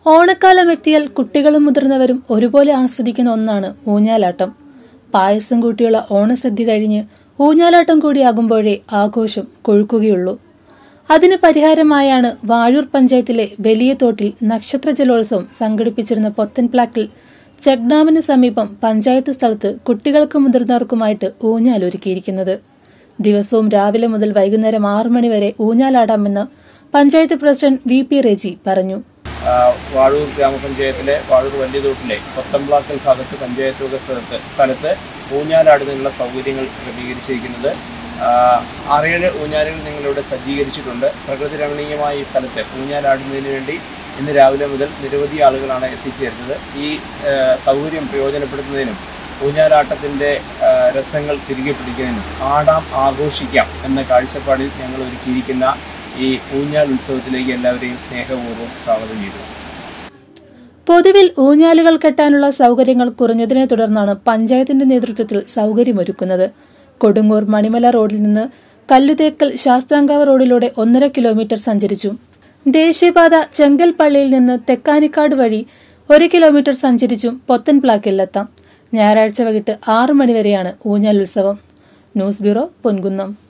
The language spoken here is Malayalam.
ഓണക്കാലം എത്തിയാൽ കുട്ടികളും മുതിർന്നവരും ഒരുപോലെ ആസ്വദിക്കുന്ന ഒന്നാണ് ഊഞ്ഞാലാട്ടം പായസം കൂട്ടിയുള്ള ഓണസദ്യ കഴിഞ്ഞ് ഊഞ്ഞാലാട്ടം കൂടിയാകുമ്പോഴേ ആഘോഷം കൊഴുക്കുകയുള്ളൂ അതിന് പരിഹാരമായാണ് വാഴൂർ പഞ്ചായത്തിലെ വലിയ തോട്ടിൽ നക്ഷത്ര ജലോത്സവം സംഘടിപ്പിച്ചിരുന്ന പൊത്തൻപ്ലാക്കിൽ ചെക്ക് ഡാമിന് സമീപം പഞ്ചായത്ത് സ്ഥലത്ത് കുട്ടികൾക്കും മുതിർന്നവർക്കുമായിട്ട് ഊഞ്ഞാലൊരുക്കിയിരിക്കുന്നത് ദിവസവും രാവിലെ മുതൽ വൈകുന്നേരം ആറു മണിവരെ ഊഞ്ഞാലാടാമെന്ന് panchayat president V P Reji പറഞ്ഞു ആ, വാഴൂർ ഗ്രാമപഞ്ചായത്തിലെ വാഴൂർ വലിയതോട്ടിലെ കൊത്തമ്പ്ലാക്കൽ ഭാഗത്ത് പഞ്ചായത്ത് വക സ്ഥലത്ത് സ്ഥലത്ത് ഊഞ്ഞാലാടുന്നതിനുള്ള സൗകര്യങ്ങൾ ക്രമീകരിച്ചിരിക്കുന്നത് ആ, ആറേഴ് ഊഞ്ഞാലുകൾ നിങ്ങളിവിടെ സജ്ജീകരിച്ചിട്ടുണ്ട് പ്രകൃതി രമണീയമായ ഈ സ്ഥലത്ത് ഊഞ്ഞാലാടുന്നതിന് വേണ്ടി ഇന്ന് രാവിലെ മുതൽ നിരവധി ആളുകളാണ് എത്തിച്ചേരുന്നത് ഈ ആ, സൗകര്യം പ്രയോജനപ്പെടുത്തുന്നതിനും ഊഞ്ഞാലാട്ടത്തിൻ്റെ ആ, രസങ്ങൾ തിരികെ പിടിക്കുന്നതിനും ആടാം ആഘോഷിക്കാം എന്ന കാഴ്ചപ്പാടിൽ ഞങ്ങൾ ഒരുക്കിയിരിക്കുന്ന ഈ ഊഞ്ഞാൽ ഉത്സവത്തിലേക്ക് എല്ലാവരെയും സ്നേഹപൂർവ്വം സ്വാഗതം ചെയ്തു പൊതുവിൽ ഊഞ്ഞാലുകൾ കെട്ടാനുള്ള സൗകര്യങ്ങൾ കുറഞ്ഞതിനെ തുടർന്നാണ് പഞ്ചായത്തിന്റെ നേതൃത്വത്തിൽ സൗകര്യമൊരുക്കുന്നത് കൊടുങ്ങൂർ മണിമല റോഡിൽ നിന്ന് കല്ലുതേക്കൽ ശാസ്താംകാവ് റോഡിലൂടെ ഒന്നര കിലോമീറ്റർ സഞ്ചരിച്ചു ദേശീയപാത ചെങ്കൽപ്പള്ളിയിൽ നിന്ന് തെക്കാനിക്കാട് വഴി ഒരു കിലോമീറ്റർ സഞ്ചരിച്ചും പൊത്തൻപ്ലാക്കിലെത്താം ഞായറാഴ്ച വൈകിട്ട് ആറു മണിവരെയാണ് ഊഞ്ഞാൽ ഉത്സവം ന്യൂസ് ബ്യൂറോ പൊൻകുന്നം